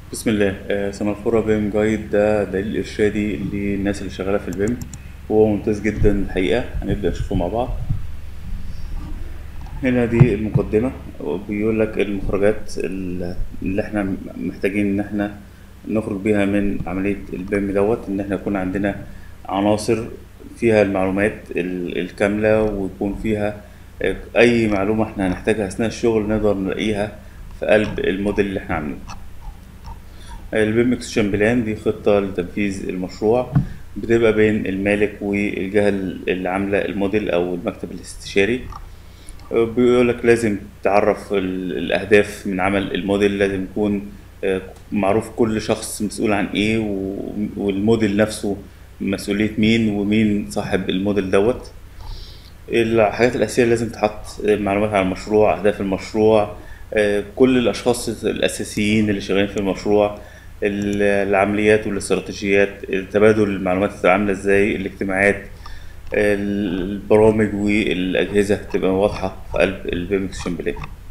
بسم الله آه، سنغافورة بيم جايد ده دليل إرشادي للناس اللي شغالة في البيم وهو ممتاز جدا الحقيقة هنبدأ نشوفه مع بعض هنا دي المقدمة وبيقول لك المخرجات اللي احنا محتاجين ان احنا نخرج بيها من عملية البيم دوت ان احنا يكون عندنا عناصر فيها المعلومات ال- الكاملة ويكون فيها آه، أي معلومة احنا هنحتاجها أثناء الشغل نقدر نلاقيها في قلب الموديل اللي احنا عاملينه البيم اكسشن بلان دي خطة لتنفيذ المشروع بتبقى بين المالك والجهة اللي عاملة الموديل أو المكتب الاستشاري بيقول لك لازم تعرف ال- الأهداف من عمل الموديل لازم يكون آه، معروف كل شخص مسؤول عن إيه و- والموديل نفسه مسؤولية مين ومين صاحب الموديل دوت الحاجات الأساسية اللي لازم تحط معلومات عن المشروع أهداف المشروع آه، كل الأشخاص الأساسيين اللي شغالين في المشروع ال- العمليات والاستراتيجيات تبادل المعلومات تبقى عاملة ازاي الاجتماعات البرامج والأجهزة تبقى واضحة في قلب البيم اكسشن بلاي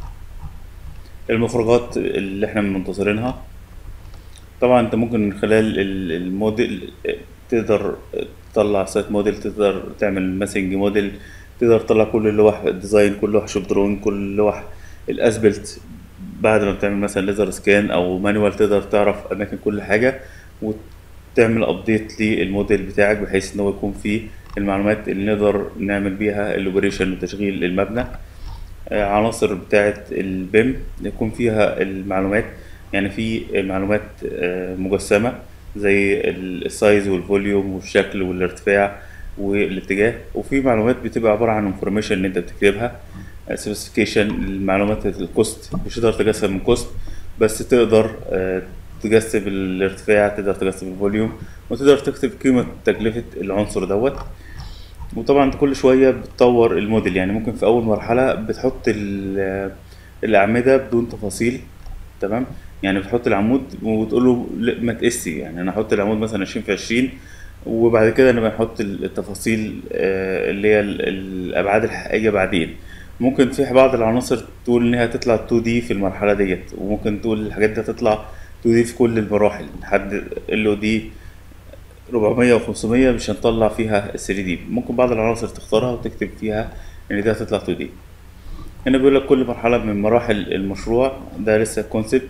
المخرجات اللي احنا منتظرينها طبعا انت ممكن من خلال ال- الموديل تقدر تطلع سايت موديل تقدر تعمل ماسنج موديل تقدر تطلع كل لوح ديزاين كل لوح شوب درون كل لوح الاسبلت بعد ما بتعمل مثلا ليزر سكان او مانوال تقدر تعرف اماكن كل حاجه وتعمل ابديت للموديل بتاعك بحيث ان هو يكون فيه المعلومات اللي نقدر نعمل بيها الاوبريشن وتشغيل المبنى آه، عناصر بتاعة البيم يكون فيها المعلومات يعني في معلومات آه، مجسمة زي ال- السايز والفوليوم والشكل والارتفاع والاتجاه وفي معلومات بتبقى عبارة عن انفورميشن اللي انت بتكتبها سبيسيفيكيشن المعلومات الكوست مش هتقدر تجسم من كوست بس تقدر آه، تجسم الارتفاع تقدر تجسم الفوليوم وتقدر تكتب قيمة تكلفة العنصر دوت وطبعا انت كل شويه بتطور الموديل يعني ممكن في اول مرحله بتحط ال- الاعمده بدون تفاصيل تمام يعني بتحط العمود وتقول له لا، ما تقسي يعني انا احط العمود مثلا 20 في 20 وبعد كده نبقى نحط التفاصيل آه، اللي هي ال- الابعاد الحقيقيه بعدين ممكن في بعض العناصر تقول انها تطلع 2 دي في المرحله ديت وممكن تقول الحاجات دي تطلع 2 دي في كل المراحل لحد ال او دي 400 و500 مش هنطلع فيها ال 3 دي ممكن بعض العناصر تختارها وتكتب فيها ان دي هتطلع 2 دي هنا بيقول لك كل مرحلة من مراحل المشروع ده لسه كونسبت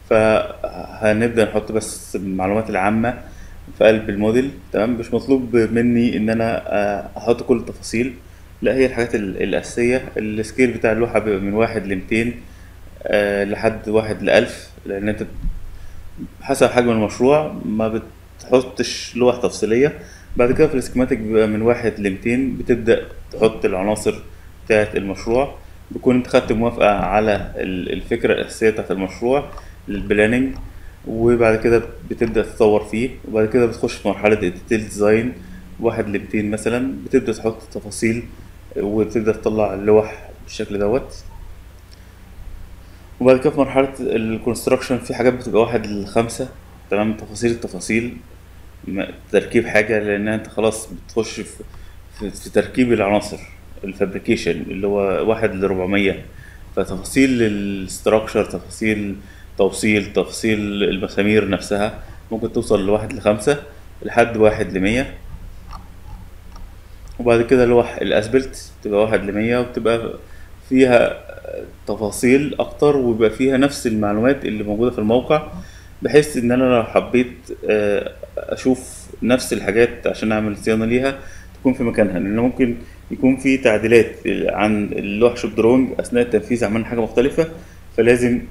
فهنبدأ نحط بس المعلومات العامة في قلب الموديل تمام مش مطلوب مني ان انا آه، احط كل التفاصيل لا هي الحاجات ال- الأساسية السكيل بتاع اللوحة بيبقى من واحد لميتين آه، لحد واحد لألف لأن انت حسب حجم المشروع ما بتحطش لوح تفصيلية بعد كده في السكيماتيك بيبقى من واحد لميتين بتبدأ تحط العناصر بتاعة المشروع بيكون انت خدت موافقة على ال- الفكرة الأساسية بتاعة المشروع البلاننج وبعد كده بتبدأ تطور فيه وبعد كده بتخش في مرحلة الديتيل ديزاين واحد لميتين مثلا بتبدأ تحط تفاصيل وتبدأ تطلع اللوح بالشكل دوت وبعد كده في مرحلة الكونستراكشن في حاجات بتبقى واحد لخمسة تمام تفاصيل التفاصيل م- تركيب حاجة لأنها أنت خلاص بتخش في, في, في تركيب العناصر الفابريكيشن اللي هو واحد لربعمية فتفاصيل الاستراكشر تفاصيل توصيل تفاصيل المسامير نفسها ممكن توصل لواحد لخمسة لحد واحد لمية وبعد كده لوح الاسبلت تبقى واحد لمية وبتبقى فيها تفاصيل اكتر ويبقى فيها نفس المعلومات اللي موجودة في الموقع بحيث ان انا لو حبيت آه، اشوف نفس الحاجات عشان اعمل صيانة ليها تكون في مكانها لان ممكن يكون في تعديلات عن اللوح شوب درونج اثناء التنفيذ عملنا حاجة مختلفة فلازم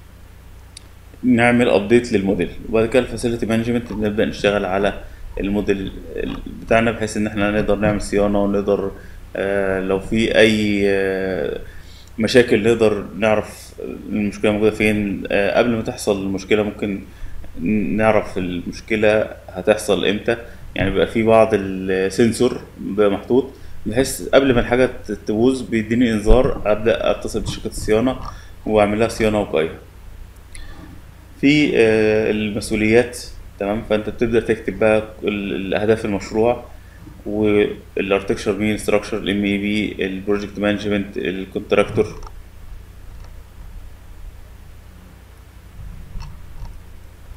نعمل ابديت للموديل وبعد كده الفاسيلتي مانجمنت نبدا نشتغل على الموديل بتاعنا بحيث ان احنا نقدر نعمل صيانه ونقدر آه، لو في اي آه، مشاكل نقدر نعرف المشكله موجوده فين آه، قبل ما تحصل المشكله ممكن نعرف المشكله هتحصل امتى يعني بيبقى في بعض السنسور بيبقى محطوط بحيث قبل ما الحاجه تبوظ بيديني انذار ابدا اتصل بشركه الصيانه واعمل لها صيانه وقائيه في آه، المسؤوليات تمام فانت بتبدا تكتب بقى ال- الاهداف المشروع والارتكشر مين ستراكشر الام اي بي البروجكت مانجمنت الكونتراكتور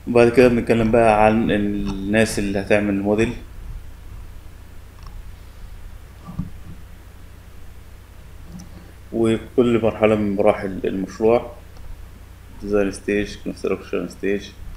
وبعد كده بنتكلم بقى عن الناس اللي هتعمل الموديل وكل مرحلة من مراحل المشروع ديزاين ستيج كونستراكشن ستيج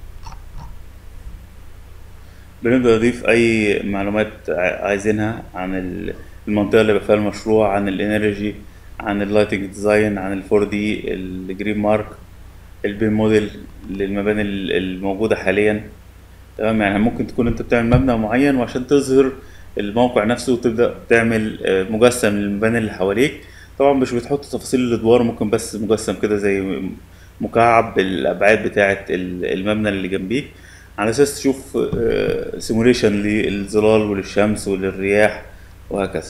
بنبدأ نضيف أي معلومات ع- عايزينها عن ال- المنطقة اللي بقى فيها المشروع عن الانرجي عن اللايتنج ديزاين عن الفور دي الجرين مارك البيم موديل للمباني ال- الموجودة حاليا تمام يعني ممكن تكون انت بتعمل مبنى معين وعشان تظهر الموقع نفسه وتبدأ تعمل آه، مجسم للمباني اللي حواليك طبعا مش بتحط تفاصيل الادوار ممكن بس مجسم كده زي مكعب بالابعاد بتاعه ال- المبنى اللي جنبيك على اساس تشوف سيموليشن للظلال وللشمس وللرياح وهكذا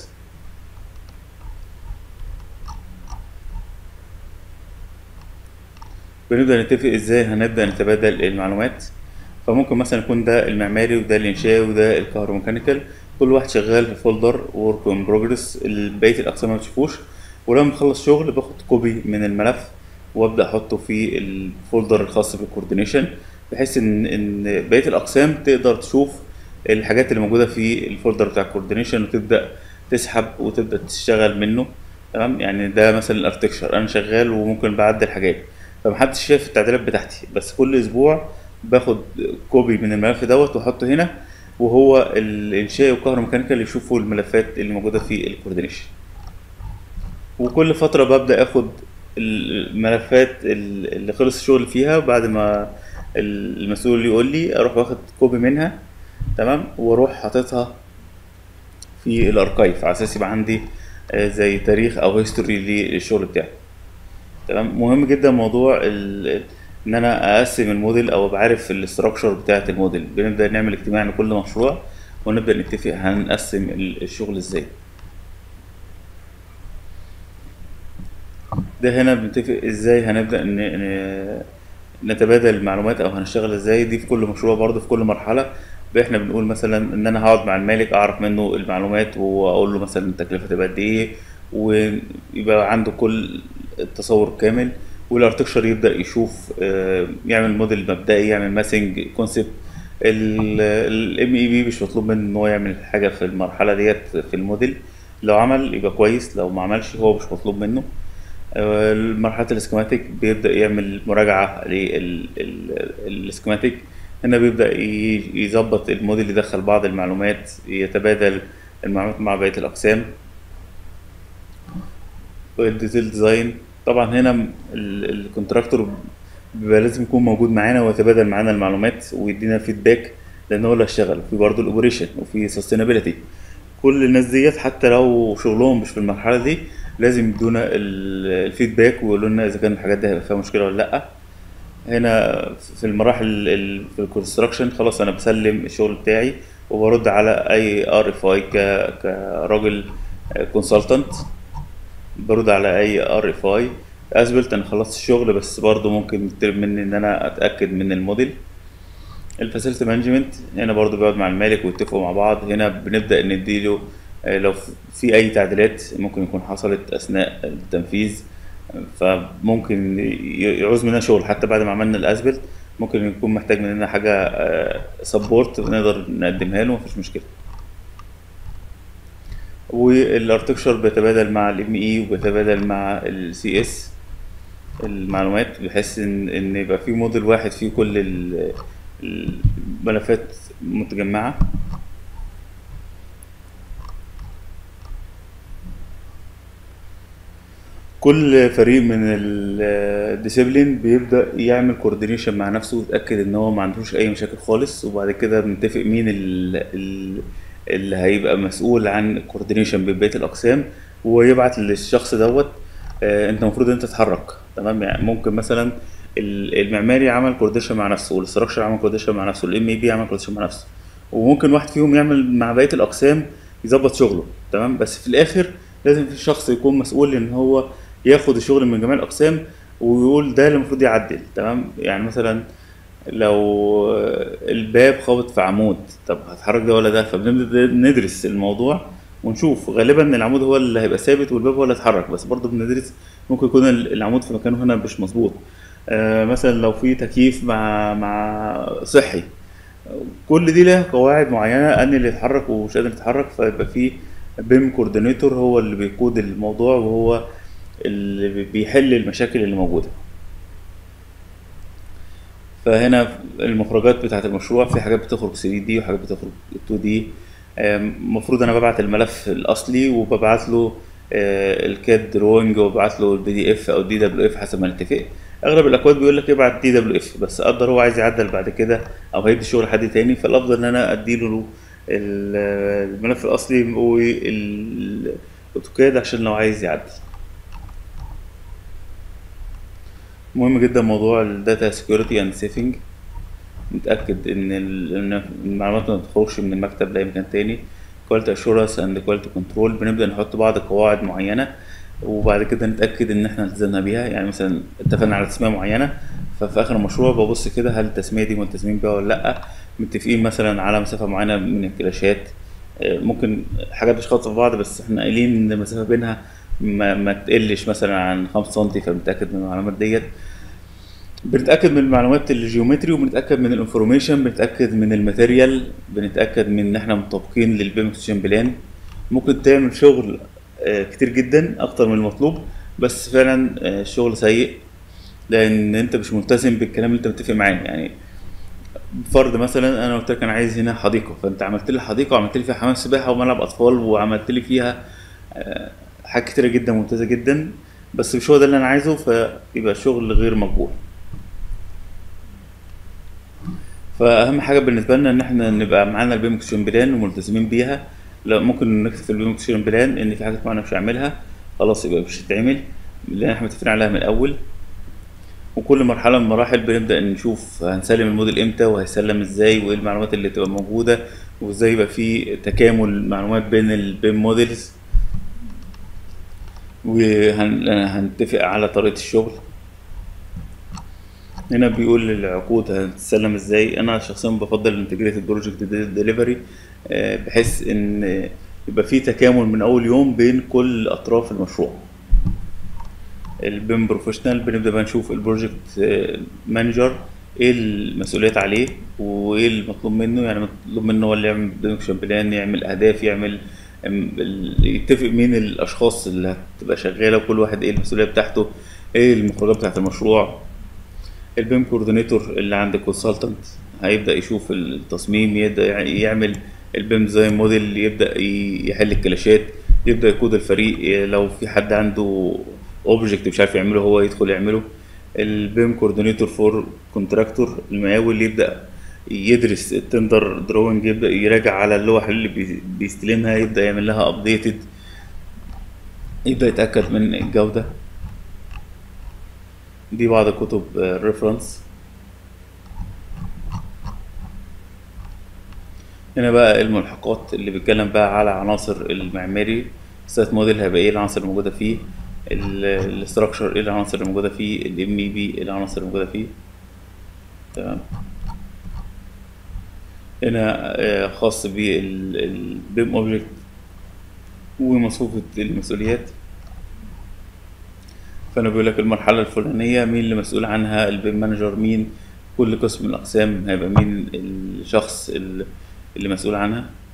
بنبدأ نتفق ازاي هنبدأ نتبادل المعلومات فممكن مثلا يكون ده المعماري وده الانشائي وده الكهروميكانيكال كل واحد شغال في فولدر ورك ان بروجرس بقيه الاقسام ما بتشوفوش ولما بخلص شغل باخد كوبي من الملف وابدا احطه في الفولدر الخاص بالكوردينيشن بحيث ان ان بقيه الاقسام تقدر تشوف الحاجات اللي موجوده في الفولدر بتاع الكوردينيشن وتبدا تسحب وتبدا تشتغل منه تمام يعني ده مثلا الاركتكشر انا شغال وممكن بعدل حاجات فمحدش شايف التعديلات بتاعتي بس كل اسبوع باخد كوبي من الملف دوت واحطه هنا وهو الانشاء والكهروميكانيكال يشوفوا الملفات اللي موجوده في الكوردينيشن وكل فتره ببدا اخد الملفات اللي خلص الشغل فيها بعد ما المسؤول يقول لي اروح واخد كوبي منها تمام واروح حاططها في الاركايف على اساس يبقى عندي آه، زي تاريخ او هيستوري للشغل بتاعي تمام مهم جدا موضوع ال... ان انا اقسم الموديل او ابقى عارف الاستراكشر بتاعه الموديل بنبدا نعمل اجتماع لكل مشروع ونبدا نتفق هنقسم ال- الشغل ازاي ده هنا بنتفق ازاي هنبدا ن... ن... نتبادل المعلومات او هنشتغل ازاي دي في كل مشروع برضه في كل مرحله احنا بنقول مثلا ان انا هقعد مع المالك اعرف منه المعلومات واقول له مثلا التكلفه تبقى قد ايه ويبقى عنده كل التصور كامل والارتكشر يبدا يشوف آه، يعمل موديل مبدئي يعمل ماسنج كونسبت الام اي بي مش مطلوب منه ان هو يعمل حاجه في المرحله ديت في الموديل لو عمل يبقى كويس لو ما عملش هو مش مطلوب منه آه، مرحله الاسكيماتيك بيبدا يعمل مراجعه للاسكيماتيك هنا بيبدا ي- يظبط الموديل يدخل بعض المعلومات يتبادل المعلومات مع بقيه الاقسام والديتيل ديزاين طبعا هنا ال- الكونتراكتور بيبقى لازم يكون موجود معانا ويتبادل معانا المعلومات ويدينا فيدباك لان هو اللي هيشتغل وفي برضه الاوبريشن وفي سستينابيلتي كل الناس ديت حتى لو شغلهم مش في المرحله دي لازم يدونا ال- الفيدباك ويقولوا لنا اذا كان الحاجات دي هيبقى فيها مشكله ولا لا هنا في المراحل ال- في الكونستراكشن خلاص انا بسلم الشغل بتاعي وبرد على اي ار اف اي كراجل كونسلتنت برد على اي ار اف اي اثبت انا خلصت الشغل بس برضو ممكن يطلب مني ان انا اتاكد من الموديل الفاسيلتي مانجمنت هنا برضو بيقعد مع المالك ويتفقوا مع بعض هنا بنبدا نديله آه، لو في اي تعديلات ممكن يكون حصلت اثناء التنفيذ آه، فممكن ي- يعوز مننا شغل حتى بعد ما عملنا الاسبلت ممكن يكون محتاج مننا حاجه سبورت نقدر نقدمها له مفيش مشكله والارتكشر بيتبادل مع الام اي وبيتبادل مع السي اس المعلومات بحيث ان ان يبقى في موديل واحد فيه كل ال- الملفات متجمعه كل فريق من الديسيبلين بيبدأ يعمل كوردينيشن مع نفسه ويتأكد ان هو ما عندوش اي مشاكل خالص وبعد كده بنتفق مين ال- ال- اللي هيبقى مسؤول عن الكوردينيشن بين بقية الأقسام ويبعت للشخص دوت آه، انت المفروض انت تتحرك تمام يعني ممكن مثلا ال- المعماري عمل كوردينيشن مع نفسه والاستراكشر عمل كوردينيشن مع نفسه الام اي بي عمل كوردينيشن مع نفسه وممكن واحد فيهم يعمل مع بقية الأقسام يظبط شغله تمام بس في الآخر لازم في شخص يكون مسؤول ان هو ياخد الشغل من جميع الاقسام ويقول ده اللي المفروض يعدل تمام يعني مثلا لو الباب خابط في عمود طب هتحرك ده ولا ده فبنبدا ندرس الموضوع ونشوف غالبا العمود هو اللي هيبقى ثابت والباب هو اللي هيتحرك بس برضه بندرس ممكن يكون العمود في مكانه هنا مش مظبوط آه، مثلا لو في تكييف مع مع صحي كل دي لها قواعد معينة أن اللي يتحرك ومش قادر يتحرك فيبقى في بيم كوردينيتور هو اللي بيقود الموضوع وهو اللي بيحل المشاكل اللي موجودة فهنا المخرجات بتاعة المشروع في حاجات بتخرج 3 دي وحاجات بتخرج 2 دي المفروض انا ببعت الملف الاصلي وببعت له آه، الكاد دروينج وببعت له البي دي اف او الدي دبليو اف حسب ما نتفق اغلب الاكواد بيقول لك ابعت دي دبليو اف بس قدر هو عايز يعدل بعد كده او هيدي الشغل لحد تاني فالافضل ان انا اديله ال- الملف الاصلي والاوتوكاد عشان لو عايز يعدل مهم جدا موضوع الداتا سكيورتي اند سيفنج نتأكد إن ال- إن المعلومات ما تخرجش من المكتب لأي مكان تاني كواليتي اشورنس اند كواليتي كنترول بنبدأ نحط بعض قواعد معينة وبعد كده نتأكد إن احنا التزمنا بيها يعني مثلا اتفقنا على تسمية معينة ففي آخر المشروع ببص كده هل التسمية دي ملتزمين بيها ولا لأ متفقين مثلا على مسافة معينة من الكلاشات آه، ممكن حاجات مش خاطئة في بعض بس احنا قايلين إن المسافة بينها ما, ما تقلش مثلا عن 5 سنتي فبنتأكد من المعلومات ديت بنتأكد من المعلومات الجيومتري وبنتأكد من الانفورميشن بنتأكد من الماتيريال بنتأكد من ان احنا مطابقين للبيمكسيشن بلان ممكن تعمل شغل آه، كتير جدا اكتر من المطلوب بس فعلا آه، الشغل سيء لان انت مش ملتزم بالكلام اللي انت متفق معاه يعني فرض مثلا انا قلت لك انا عايز هنا حديقه فانت عملت لي حديقه وعملت لي فيها حمام سباحه وملعب اطفال وعملت لي فيها آه، حاجات كتيره جدا ممتازه جدا بس مش هو ده اللي انا عايزه فيبقى الشغل غير مقبول فاهم حاجه بالنسبه لنا ان احنا نبقى معانا البيم اكشن بلان وملتزمين بيها لا ممكن نكتب في البيم اكشن بلان ان في حاجات معينه مش هعملها خلاص يبقى مش هتتعمل لان احنا متفقين عليها من الاول وكل مرحله من المراحل بنبدا نشوف هنسلم الموديل امتى وهيسلم ازاي وايه المعلومات اللي تبقى موجوده وازاي يبقى في تكامل معلومات بين البيم موديلز وهنتفق على طريقه الشغل هنا بيقول العقود هتتسلم ازاي انا شخصيا بفضل الانتجريتد بروجكت ديليفري بحيث ان يبقى في تكامل من اول يوم بين كل اطراف المشروع البيم بروفيشنال بنبدا بقى نشوف البروجكت مانجر ايه المسؤوليات عليه وايه المطلوب منه يعني مطلوب منه هو اللي يعمل برودكشن بلان يعمل اهداف يعمل ام- ال- يتفق مين الاشخاص اللي هتبقى شغاله وكل واحد ايه المسؤوليه بتاعته ايه المخرجات بتاعت المشروع البيم كوردينيتور اللي عند الكونسلتنت هيبدا يشوف التصميم يبدا يع- يعمل البيم ديزاين موديل يبدا ي- يحل الكلاشات يبدا يقود الفريق ي- لو في حد عنده اوبجكت مش عارف يعمله هو يدخل يعمله البيم كوردينيتور فور كونتراكتور المقاول يبدا يدرس التندر دروينج يبدا يراجع على اللوح اللي بي- بيستلمها يبدا يعمل لها ابديتد يبدا يتاكد من الجوده دي بعض الكتب الريفرنس هنا بقى الملحقات اللي بيتكلم بقى على عناصر المعماري السايت موديل هيبقى ايه العناصر اللي موجوده فيه الاستراكشر ايه العناصر اللي موجوده فيه الام اي بي ايه العناصر اللي موجوده فيه تمام هنا آه، خاص بالبيم اوبجكت ومصفوفة المسؤوليات فانا بيقول لك المرحله الفلانيه مين اللي مسؤول عنها البيم مانجر مين كل قسم من الاقسام هيبقى مين الشخص اللي اللي مسؤول عنها